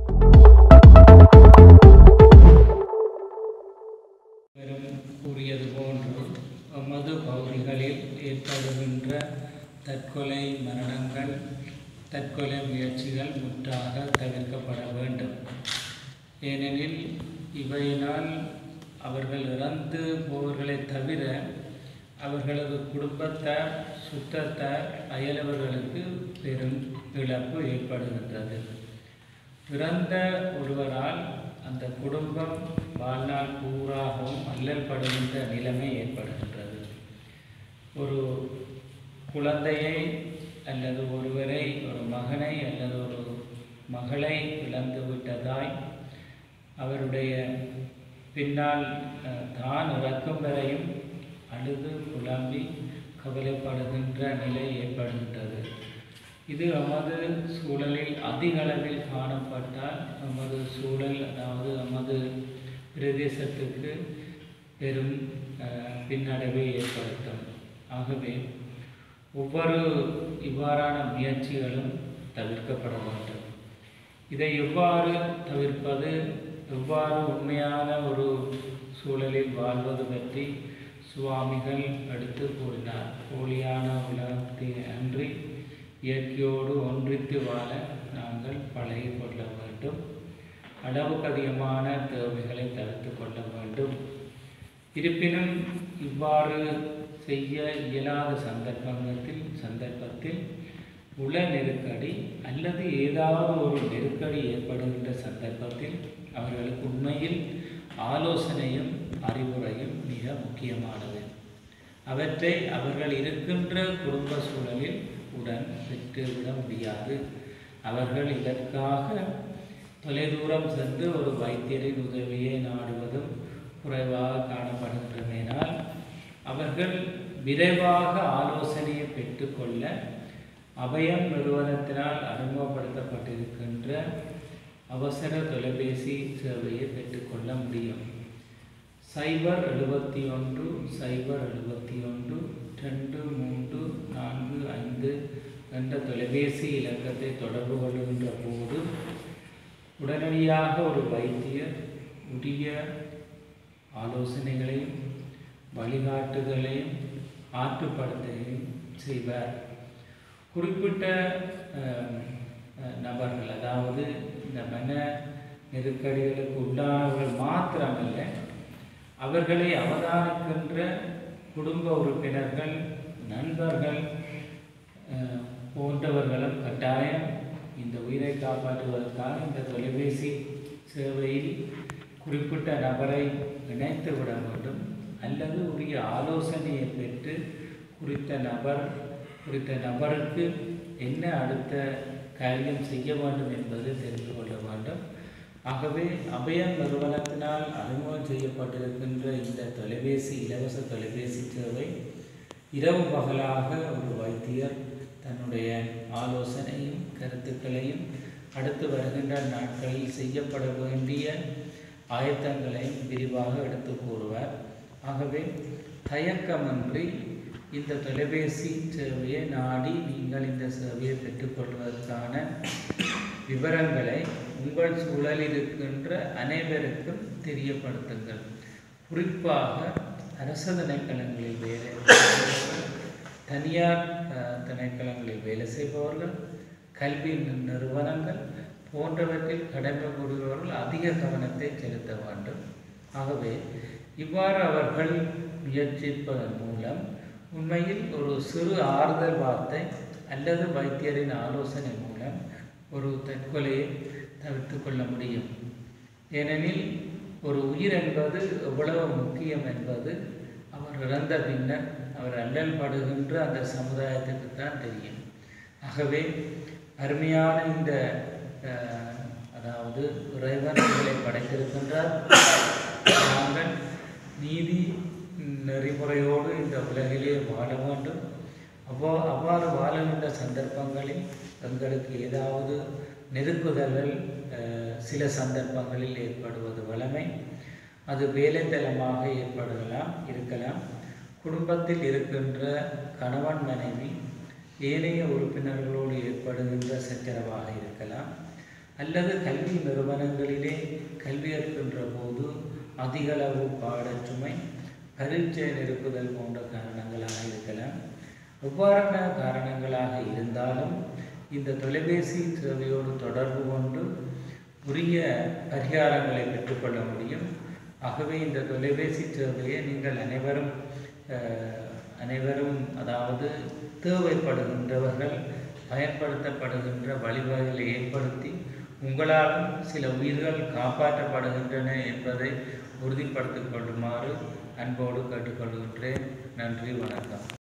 வெறும் கூறியது போன்று எமது பகுதிகளில் ஏற்படுகின்ற தற்கொலை மரணங்கள் தற்கொலை முயற்சிகள் முற்றாக தவிர்க்கப்பட வேண்டும் ஏனெனில் இவையினால் அவர்கள் இறந்து போவர்களை தவிர அவர்களது குடும்பத்தார் சுற்றத்தார் அயலவர்களுக்கு பெரும் இழப்பு ஏற்படுகின்றது பிறந்த ஒருவரால் அந்த குடும்பம் வாழ்நாள் பூராகவும் அல்லல்படுகின்ற நிலைமை ஏற்படுகின்றது ஒரு குழந்தையை அல்லது ஒருவரை ஒரு மகனை அல்லது ஒரு மகளை இழந்து விட்டதாய் அவருடைய பின்னால் அஹ், தான் இறக்கும் வரையும் அழுது புலம்பி கவலைப்படுகின்ற நிலை ஏற்படுகின்றது இது நமது சூழலில் அதிக அளவில் காணப்பட்டால் நமது சூழல் அதாவது நமது பிரதேசத்துக்கு பெரும் அஹ், பின்னடைவை ஏற்படுத்தும் ஆகவே ஒவ்வொரு இவ்வாறான முயற்சிகளும் தவிர்க்கப்பட வேண்டும் இதை எவ்வாறு தவிர்ப்பது எவ்வாறு உண்மையான ஒரு சூழலில் வாழ்வது பற்றி சுவாமிகள் எடுத்து கூறினார் போலியான உலகத்தை அன்றி இயற்கையோடு ஒன்றித்து வாழ நாங்கள் பழகி கொள்ள வேண்டும் அளவுக்கு அதிகமான தேவைகளை தவிர்த்து கொள்ள வேண்டும் இருப்பினும் இவ்வாறு செய்ய இயலாத சந்தர்ப்பத்தில் சந்தர்ப்பத்தில் உள நெருக்கடி அல்லது ஏதாவது ஒரு நெருக்கடி ஏற்படுகின்ற சந்தர்ப்பத்தில் அவர்களுக்கு உண்மையில் ஆலோசனையும் அறிவுரையும் மிக முக்கியமானது அவற்றை அவர்கள் இருக்கின்ற குடும்ப சூழலில் உடன் பெற்றுவிட முடியாது அவர்கள் இதற்காக தொலைதூரம் சென்று ஒரு வைத்தியரின் உதவியை நாடுவதும் குறைவாக காணப்படுகின்றமையினால் அவர்கள் விரைவாக ஆலோசனையை பெற்றுக்கொள்ள அபயம் நிறுவனத்தினால் அறிமுகப்படுத்தப்பட்டிருக்கின்ற அவசர தொலைபேசி சேவையை பெற்றுக்கொள்ள முடியும் சைபர் எழுபத்தி ஒன்று சைபர் எழுபத்தி ஒன்று ரெண்டு மூன்று நான்கு ஐந்து என்ற தொலைபேசி இலக்கத்தை தொடர்பு கொள்கின்ற போது உடனடியாக ஒரு வைத்தியர் உரிய ஆலோசனைகளையும் வழிகாட்டுதலையும் ஆற்றுப்படுத்தையும் செய்வார் குறிப்பிட்ட அஹ், அஹ், நபர்கள் அதாவது இந்த மன நெருக்கடிகளுக்கு உள்ளானவர்கள் மாத்திரமல்ல அவர்களை அவதானிக்கின்ற குடும்ப உறுப்பினர்கள் நண்பர்கள் அஹ், போன்றவர்களும் கட்டாயம் இந்த உயிரை காப்பாற்றுவதற்காக இந்த தொலைபேசி சேவையில் குறிப்பிட்ட நபரை இணைத்து விட வேண்டும் அல்லது உரிய ஆலோசனையை பெற்று குறித்த நபர் குறித்த நபருக்கு என்ன அடுத்த காரியம் செய்ய வேண்டும் என்பதை தெரிந்து கொள்ள வேண்டும் ஆகவே அபயம் நிறுவனத்தினால் அறிமுகம் செய்யப்பட்டிருக்கின்ற இந்த தொலைபேசி இலவச தொலைபேசி சேவை இரவு பகலாக ஒரு வைத்தியர் தன்னுடைய ஆலோசனையும் கருத்துக்களையும் அடுத்து வருகின்ற நாட்களில் செய்யப்பட வேண்டிய ஆயத்தங்களையும் விரிவாக எடுத்து கூறுவார் ஆகவே தயக்கமின்றி இந்த தொலைபேசி சேவையை நாடி நீங்கள் இந்த சேவையை பெற்றுக்கொள்வதற்கான விவரங்களை உங்கள் சூழலில் இருக்கின்ற அனைவருக்கும் தெரியப்படுத்துங்கள் குறிப்பாக அரசு திணைக்களங்களில் வேலை செய்பவர்கள், தனியார் அஹ், திணைக்களங்களில் வேலை செய்பவர்கள் கல்வி நி- நிறுவனங்கள் போன்றவற்றில் கடமை கூறுபவர்கள் அதிக கவனத்தை செலுத்த வேண்டும் ஆகவே இவ்வாறு அவர்கள் முயற்சிப்பதன் மூலம் உண்மையில் ஒரு சிறு ஆறுதல் வார்த்தை அல்லது வைத்தியரின் ஆலோசனை மூலம் ஒரு தற்கொலையை தவிர்த்து கொள்ள முடியும் ஏனெனில் ஒரு உயிர் என்பது எவ்வளவு முக்கியம் என்பது அவர் இறந்த பின்னர் அவர் அல்லல் படுகின்ற அந்த சமுதாயத்துக்கு தான் தெரியும் ஆகவே அருமையான இந்த அஹ், அதாவது இறைவன் எங்களை படைத்திருக்கின்றார் நாங்கள் நீதி நெறிமுறையோடு இந்த உலகிலே வாழ வேண்டும் அவ்வா அவ்வாறு வாழுகின்ற சந்தர்ப்பங்களில் எங்களுக்கு ஏதாவது நெருக்குதல்கள் அஹ், சில சந்தர்ப்பங்களில் ஏற்படுவது வளமை அது வேலைத்தலமாக ஏற்படலாம் இருக்கலாம் குடும்பத்தில் இருக்கின்ற கணவன் மனைவி ஏனைய உறுப்பினர்களோடு ஏற்படுகின்ற சச்சரவாக இருக்கலாம் அல்லது கல்வி நிறுவனங்களிலே கல்வி கற்கின்ற போது அதிகளவு பாடச்சுமை பரீட்சை நெருக்குதல் போன்ற காரணங்களாக இருக்கலாம் எவ்வாறான காரணங்களாக இருந்தாலும் இந்த தொலைபேசி சேவையோடு தொடர்பு கொண்டு உரிய பரிகாரங்களை பெற்றுக்கொள்ள முடியும் ஆகவே இந்த தொலைபேசி சேவையை நீங்கள் அனைவரும் அஹ், அனைவரும் அதாவது தேவைப்படுகின்றவர்கள் பயன்படுத்தப்படுகின்ற வழிவகைகளை ஏற்படுத்தி உங்களாலும் சில உயிர்கள் காப்பாற்றப்படுகின்றன என்பதை உறுதிப்படுத்திக் கொள்ளுமாறு அன்போடு கேட்டுக்கொள்கின்றேன் நன்றி வணக்கம்